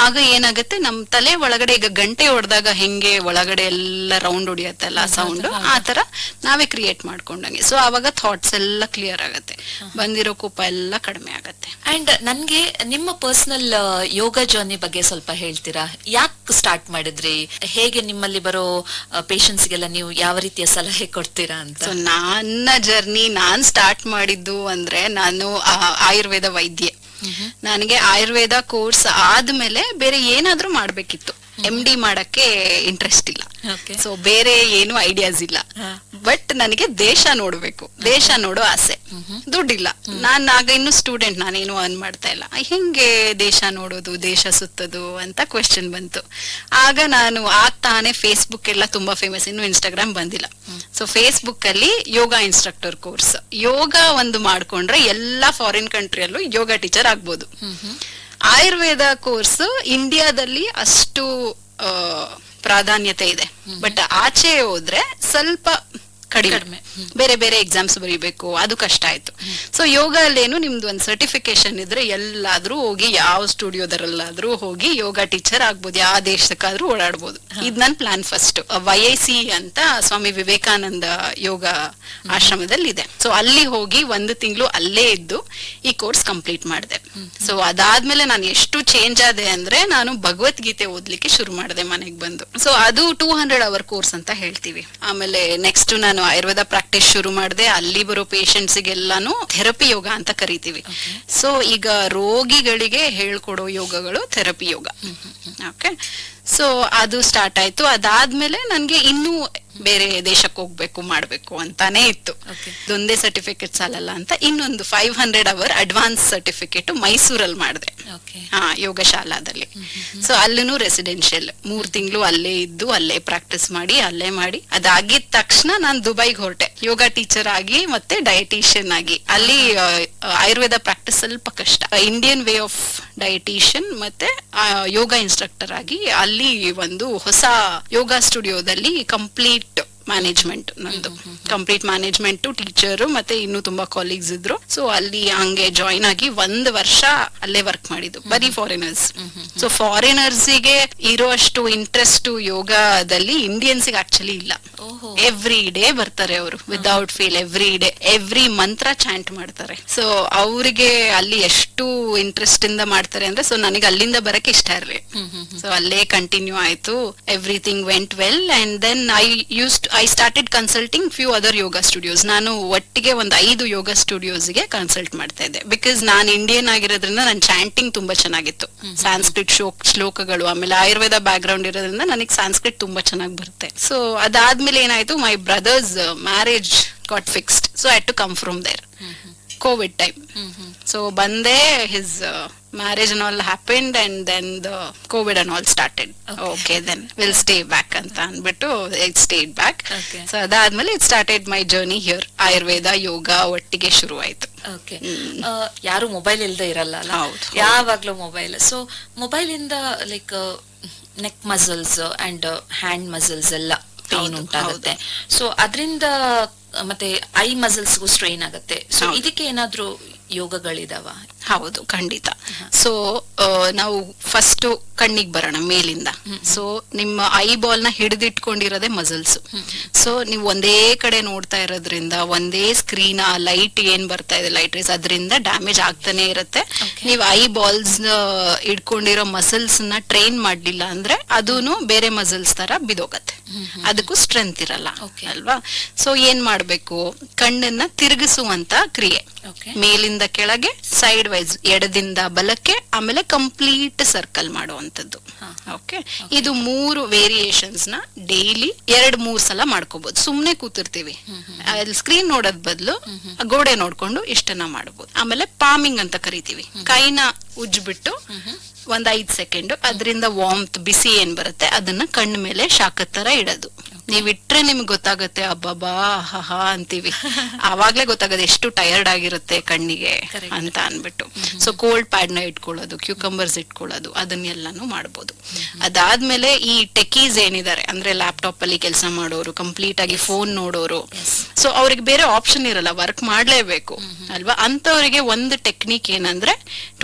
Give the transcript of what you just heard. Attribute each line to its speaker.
Speaker 1: ಆಗ ಏನಾಗುತ್ತೆ ನಮ್ ತಲೆ ಒಳಗಡೆ ಈಗ ಗಂಟೆ ಹೊಡೆದಾಗ ಹೆಂಗೆ ಒಳಗಡೆ ಎಲ್ಲ ರೌಂಡ್ ಹೊಡಿಯತ್ತಲ್ಲ ಸೌಂಡ್ ಆ ತರ ನಾವೇ ಕ್ರಿಯೇಟ್ ಮಾಡ್ಕೊಂಡಂಗೆ ಸೊ ಅವಾಗ ಥಾಟ್ಸ್ ಎಲ್ಲ ಕ್ಲಿಯರ್ ಆಗತ್ತೆ ಬಂದಿರೋ ಕೋಪ ಎಲ್ಲ ಕಡಿಮೆ ಆಗತ್ತೆ
Speaker 2: ಅಂಡ್ ನನ್ಗೆ ನಿಮ್ಮ ಪರ್ಸನಲ್ ಯೋಗ ಜರ್ನಿ ಬಗ್ಗೆ ಸ್ವಲ್ಪ ಹೇಳ್ತೀರಾ ಯಾಕೆ ಸ್ಟಾರ್ಟ್ ಮಾಡಿದ್ರಿ ಹೇಗೆ ನಿಮ್ಮಲ್ಲಿ ಬರೋ ಪೇಷಂಟ್ಸ್ ಗೆಲ್ಲ ನೀವು ಯಾವ ರೀತಿಯ ಸಲಹೆ ಕೊಡ್ತೀರಾ ಅಂತ
Speaker 1: ಸೊ ನನ್ನ ಜರ್ನಿ ನಾನ್ ಸ್ಟಾರ್ಟ್ ಮಾಡಿದ್ದು ಅಂದ್ರೆ ನಾನು ಆ- ಆಯುರ್ವೇದ ವೈದ್ಯೆ ನನಗೆ ಆಯುರ್ವೇದ ಕೋರ್ಸ್ ಆದ್ಮೇಲೆ ಬೇರೆ ಏನಾದ್ರೂ ಮಾಡ್ಬೇಕಿತ್ತು ಎಂ ಡಿ ಮಾಡಕ್ಕೆ ಇಂಟ್ರೆಸ್ಟ್ ಇಲ್ಲ
Speaker 2: Okay.
Speaker 1: ಸೊ ಬೇರೆ ಏನು ಐಡಿಯಾಸ್ ಇಲ್ಲ
Speaker 2: ಹಾ.
Speaker 1: ಬಟ್ ನನಗೆ ದೇಶ ನೋಡ್ಬೇಕು ದೇಶ ನೋಡೋ ಆಸೆ ದುಡ್ಡಿಲ್ಲ ನಾನ್ ಆಗ ಇನ್ನು ಸ್ಟೂಡೆಂಟ್ ನಾನೇನು ಅರ್ನ್ ಮಾಡ್ತಾ ಇಲ್ಲ ಹೆಂಗೆ ದೇಶ ನೋಡೋದು ದೇಶ ಸುತ್ತೋದು ಅಂತ ಕ್ವೆಶನ್ ಬಂತು ಆಗ ನಾನು ಆಗ್ತಾನೆ ಫೇಸ್ಬುಕ್ ಎಲ್ಲ ತುಂಬಾ ಫೇಮಸ್ ಇನ್ನು ಇನ್ಸ್ಟಾಗ್ರಾಮ್ ಬಂದಿಲ್ಲ ಸೊ ಫೇಸ್ಬುಕ್ ಅಲ್ಲಿ ಯೋಗ ಇನ್ಸ್ಟ್ರಕ್ಟರ್ ಕೋರ್ಸ್ ಯೋಗ ಒಂದು ಮಾಡ್ಕೊಂಡ್ರೆ ಎಲ್ಲಾ ಫಾರಿನ್ ಕಂಟ್ರಿಯಲ್ಲೂ ಯೋಗ ಟೀಚರ್ ಆಗ್ಬೋದು ಆಯುರ್ವೇದ ಕೋರ್ಸ್ ಇಂಡಿಯಾದಲ್ಲಿ ಅಷ್ಟು ಆ, ಪ್ರಾಧಾನ್ಯತೆ ಇದೆ ಬಟ್ ಆಚೆ ಹೋದ್ರೆ ಸ್ವಲ್ಪ ಕಡಿಮೆ
Speaker 2: ಕಡಿಮೆ.
Speaker 1: ಬೇರೆ ಬೇರೆ ಎಕ್ಸಾಮ್ಸ್ ಬರೀಬೇಕು ಅದು ಕಷ್ಟ ಆಯ್ತು ಸೊ ಯೋಗ ಅಲ್ಲೇನು ನಿಮ್ದು ಒಂದು ಸರ್ಟಿಫಿಕೇಶನ್ ಇದ್ರೆ ಎಲ್ಲಾದ್ರೂ ಹೋಗಿ ಯಾವ ಸ್ಟುಡಿಯೋದರಲ್ಲಾದ್ರೂ ಹೋಗಿ ಯೋಗ ಟೀಚರ್ ಆಗ್ಬೋದು ಯಾವ ದೇಶಕ್ಕಾದ್ರೂ ಓಡಾಡ್ಬೋದು ಇದ್ ನನ್ plan first Y I C ಅಂತ ಸ್ವಾಮಿ ವಿವೇಕಾನಂದ ಯೋಗ ಆಶ್ರಮದಲ್ಲಿ ಇದೆ ಸೊ ಅಲ್ಲಿ ಹೋಗಿ ಒಂದು ತಿಂಗಳು ಅಲ್ಲೇ ಇದ್ದು ಈ ಕೋರ್ಸ್ ಕಂಪ್ಲೀಟ್ ಮಾಡಿದೆ ಸೊ ಅದಾದ್ಮೇಲೆ ನಾನು ಎಷ್ಟು ಚೇಂಜ್ ಆದೆ ಅಂದ್ರೆ ನಾನು ಭಗವದ್ಗೀತೆ ಓದ್ಲಿಕ್ಕೆ ಶುರು ಮಾಡಿದೆ ಮನೆಗೆ ಬಂದು ಸೊ ಅದು ಟೂ ಹಂಡ್ರೆಡ್ ಅವರ್ ಕೋರ್ಸ್ ಅಂತ ಹೇಳ್ತೀವಿ ಆಮೇಲೆ ನೆಕ್ಸ್ಟ್ ನಾನು ಆಯುರ್ವೇದ ಪ್ರಾಕ್ಟೀಸ್ ಶುರು ಮಾಡಿದೆ ಅಲ್ಲಿ ಬರೋ ಪೇಷಂಟ್ಸ್ ಗೆಲ್ಲಾನು ಥೆರಪಿ ಯೋಗ ಅಂತ ಕರಿತೀವಿ ಸೊ ಈಗ ರೋಗಿಗಳಿಗೆ ಹೇಳ್ಕೊಡೋ ಯೋಗಗಳು ಥೆರಪಿ ಯೋಗ ಓಕೆ ಸೊ ಅದು ಸ್ಟಾರ್ಟ್ ಆಯ್ತು ಅದಾದ್ಮೇಲೆ ನನ್ಗೆ ಇನ್ನೂ ಬೇರೆ ದೇಶಕ್ಕೆ ಹೋಗ್ಬೇಕು ಮಾಡ್ಬೇಕು ಅಂತಾನೆ ಇತ್ತು
Speaker 2: Okay.
Speaker 1: ಇದೊಂದೇ ಸರ್ಟಿಫಿಕೇಟ್ ಸಾಲಲ್ಲ ಅಂತ ಇನ್ನೊಂದು five hundred hour advance certificate ಮೈಸೂರಲ್ಲಿ ಮಾಡಿದೆ
Speaker 2: ಓಕೆ
Speaker 1: ಹಾ ಯೋಗ ಶಾಲಾದಲ್ಲಿ ಸೊ ಅಲ್ಲೂ ರೆಸಿಡೆನ್ಷಿಯಲ್ ಮೂರ್ ತಿಂಗಳು ಅಲ್ಲೇ ಇದ್ದು ಅಲ್ಲೇ ಪ್ರಾಕ್ಟೀಸ್ ಮಾಡಿ ಅಲ್ಲೇ ಮಾಡಿ ಅದಾಗಿದ ತಕ್ಷಣ ನಾನು ದುಬೈಗೆ ಹೊರಟೆ ಯೋಗ ಟೀಚರ್ ಆಗಿ ಮತ್ತೆ ಡಯಟಿಷಿಯನ್ ಆಗಿ ಅಲ್ಲಿ ಆ, ಆಯುರ್ವೇದ ಪ್ರಾಕ್ಟೀಸ್ ಸ್ವಲ್ಪ ಕಷ್ಟ ಇಂಡಿಯನ್ ವೇ ಆಫ್ ಡಯಟಿಷಿಯನ್ ಮತ್ತೆ ಆ, ಯೋಗ ಇನ್ಸ್ಟ್ರಕ್ಟರ್ ಆಗಿ ಅಲ್ಲಿ ಒಂದು ಹೊಸ ಯೋಗ ಸ್ಟುಡಿಯೋದಲ್ಲಿ ಕಂಪ್ಲೀಟ್ ಮ್ಯಾನೇಜ್ಮೆಂಟ್ ನಂದು ಕಂಪ್ಲೀಟ್ ಮ್ಯಾನೇಜ್ಮೆಂಟ್ ಟೀಚರ್ ಮತ್ತೆ ಇನ್ನು ತುಂಬಾ ಕಾಲೀಗ್ಸ್ ಇದ್ರು ಸೊ ಅಲ್ಲಿ ಹಂಗೆ ಜಾಯಿನ್ ಆಗಿ ಒಂದ್ ವರ್ಷ ಅಲ್ಲೇ ವರ್ಕ್ ಮಾಡಿದ್ದು ಬರೀ ಫಾರಿನರ್ಸ್ ಸೊ ಫಾರಿನರ್ಸ್ ಗೆ ಇರುವಷ್ಟು ಇಂಟ್ರೆಸ್ಟ್ ಯೋಗದಲ್ಲಿ ಇಂಡಿಯನ್ಸ್ ಆಕ್ಚುಲಿ ಇಲ್ಲ
Speaker 2: ಓಹೋ
Speaker 1: ಎವ್ರಿ ಡೇ ಬರ್ತಾರೆ ಅವರು without feel every day every mantra chant ಮಾಡ್ತಾರೆ ಸೊ ಅವರಿಗೆ ಅಲ್ಲಿ ಎಷ್ಟು ಇಂಟ್ರೆಸ್ಟ್ ಇಂದ ಮಾಡ್ತಾರೆ ಅಂದ್ರೆ ಸೊ ನನಗೆ ಅಲ್ಲಿಂದ ಬರಕ್ ಇಷ್ಟ ಇರ್ಲಿ ಸೊ ಅಲ್ಲೇ ಕಂಟಿನ್ಯೂ ಆಯ್ತು everything went well and then I used I started consulting few other yoga studios ನಾನು ಒಟ್ಟಿಗೆ ಒಂದು ಐದು ಯೋಗ ಸ್ಟುಡಿಯೋಸ್ ಗೆ ಕನ್ಸಲ್ಟ್ ಮಾಡ್ತಾ ಇದ್ದೆ ಬಿಕಾಸ್ ನಾನು ಇಂಡಿಯನ್ ಆಗಿರೋದ್ರಿಂದ ನನ್ನ ಚಾಂಟಿಂಗ್ ತುಂಬಾ ಚೆನ್ನಾಗಿತ್ತು ಸಾಂಸ್ಕ್ರಿಟ್ ಶ್ಲೋಕ್ ಶ್ಲೋಕಗಳು ಆಮೇಲೆ ಆಯುರ್ವೇದ ಬ್ಯಾಕ್ ಗ್ರೌಂಡ್ ಇರೋದ್ರಿಂದ ನನಗೆ ಸಾಂಸ್ಕ್ರಿಟ್ ತುಂಬಾ ಚೆನ್ನಾಗಿ ಬರುತ್ತೆ ಸೊ ಅದಾದ್ಮೇಲೆ ಏನಾಯ್ತು my brother's marriage got fixed so I to come from there COVID time so ಬಂದೆ his marriage and all happened and then the COVID and all started okay then will stay back ಅಂತ ಅಂದ್ಬಿಟ್ಟು it stayed back
Speaker 2: Okay.
Speaker 1: So ಅದಾದ್ಮೇಲೆ it started my journey here Ayurveda yoga ಒಟ್ಟಿಗೆ ಶುರು ಆಯ್ತು
Speaker 2: okay ಯಾರು mobile ಇಲ್ದೆ ಇರಲ್ಲ ಅಲ್ಲ
Speaker 1: ಹೌದು, ಹೌದು.
Speaker 2: ಯಾವಾಗ್ಲೂ ಮೊಬೈಲ್ ಸೊ ಮೊಬೈಲ್ ಇಂದ like neck muscles and hand muscles ಎಲ್ಲ ಪೇನ್
Speaker 1: ಹೌದು,
Speaker 2: ಉಂಟಾಗುತ್ತೆ ಸೊ ಅದರಿಂದ ಮತ್ತೆ ಐ ಮಸಲ್ಸ್ಗೂ ಸ್ಟ್ರೈನ್ ಆಗುತ್ತೆ ಸೊ
Speaker 1: ಹೌದು.
Speaker 2: ಇದಕ್ಕೆ ಏನಾದ್ರೂ ಯೋಗಗಳಿದಾವ
Speaker 1: ಹೌದು ಖಂಡಿತ ಸೊ ನಾವು ಫಸ್ಟ್ ಕಣ್ಣಿಗೆ ಬರೋಣ ಮೇಲಿಂದ ಸೊ ನಿಮ್ಮ ಐ ಬಾಲ್ ನ ಹಿಡಿದಿಟ್ಕೊಂಡಿರೋದೇ ಮಸಲ್ಸ್ ಸೊ ನೀವು ಒಂದೇ ಕಡೆ ನೋಡ್ತಾ ಇರೋದ್ರಿಂದ ಒಂದೇ ಸ್ಕ್ರೀನ್ ಆ ಲೈಟ್ ಏನ್ ಬರ್ತಾ ಇದೆ ಲೈಟ್ ರೇಸ್ ಅದರಿಂದ ಡ್ಯಾಮೇಜ್ ಆಗ್ತಾನೆ ಇರುತ್ತೆ
Speaker 2: Okay.
Speaker 1: ನೀವು ಐ ಬಾಲ್ಸ್ ಇಟ್ಕೊಂಡಿರೋ ಮಸಲ್ಸ್ ನ ಟ್ರೈನ್ ಮಾಡ್ಲಿಲ್ಲ ಅಂದ್ರೆ ಅದೂನು ಬೇರೆ ಮಸಲ್ಸ್ ತರ ಬಿದೋಗತ್ತೆ ಅದಕ್ಕೂ ಸ್ಟ್ರೆಂತ್ ಇರಲ್ಲ
Speaker 2: Okay.
Speaker 1: ಅಲ್ವಾ ಸೊ ಏನ್ ಮಾಡ್ಬೇಕು ಕಣ್ಣನ್ನ ತಿರುಗಿಸುವಂತ ಕ್ರಿಯೆ
Speaker 2: ಓಕೆ
Speaker 1: ಮೇಲಿಂದ ಕೆಳಗೆ ಸೈಡ್ ವೈಸ್ ಎಡದಿಂದ ಬಲಕ್ಕೆ ಆಮೇಲೆ ಕಂಪ್ಲೀಟ್ ಸರ್ಕಲ್ ಮಾಡುವಂತದ್ದು
Speaker 2: ಹಾ.
Speaker 1: ಓಕೆ ಇದು ಮೂರು ವೇರಿಯೇಷನ್ಸ್ ನ ಡೈಲಿ ಎರಡ್ ಮೂರ್ ಸಲ ಮಾಡ್ಕೋಬಹುದು ಸುಮ್ನೆ ಕೂತಿರ್ತೀವಿ ಅಲ್ಲಿ ಸ್ಕ್ರೀನ್ ನೋಡೋದ್ ಬದಲು ಗೋಡೆ ನೋಡ್ಕೊಂಡು ಇಷ್ಟನ್ನ ಮಾಡಬಹುದು ಆಮೇಲೆ ಪಾಮಿಂಗ್ ಅಂತ ಕರಿತೀವಿ ಕೈನ ಉಜ್ಬಿಟ್ಟು ಒಂದ್ ಐದ್ ಸೆಕೆಂಡ್ ಅದರಿಂದ ವಾಮ್ತ್ ಬಿಸಿ ಏನ್ ಬರುತ್ತೆ ಅದನ್ನ ಕಣ್ಣ ಮೇಲೆ ಶಾಖದ ತರ ಇಡೋದು ನೀವ್ ಇಟ್ರೆ ನಿಮ್ಗೆ ಗೊತ್ತಾಗುತ್ತೆ ಅಬ್ಬಬ್ಬಾ ಹಾ ಅಂತೀವಿ ಆವಾಗ್ಲೇ ಗೊತ್ತಾಗತ್ತೆ ಎಷ್ಟು ಟಯರ್ಡ್ ಆಗಿರುತ್ತೆ ಕಣ್ಣಿಗೆ
Speaker 2: Correct.
Speaker 1: ಅಂತ ಅನ್ಬಿಟ್ಟು ಸೊ ಕೋಲ್ಡ್ ಪ್ಯಾಡ್ ನ ಇಟ್ಕೊಳ್ಳೋದು ಕ್ಯೂಕಂಬರ್ಸ್ ಇಟ್ಕೊಳ್ಳೋದು ಅದನ್ನೆಲ್ಲಾನು ಮಾಡ್ಬೋದು ಅದಾದ್ಮೇಲೆ ಈ ಟೆಕೀಸ್ ಏನಿದ್ದಾರೆ ಅಂದ್ರೆ ಲ್ಯಾಪ್ಟಾಪ್ ಅಲ್ಲಿ ಕೆಲಸ ಮಾಡೋರು ಕಂಪ್ಲೀಟ್ ಆಗಿ ಫೋನ್ ನೋಡೋರು ಸೊ ಅವ್ರಿಗೆ ಬೇರೆ ಆಪ್ಷನ್ ಇರಲ್ಲ ವರ್ಕ್ ಮಾಡ್ಲೇಬೇಕು ಅಲ್ವಾ ಅಂತವರಿಗೆ ಒಂದು ಟೆಕ್ನಿಕ್ ಏನಂದ್ರೆ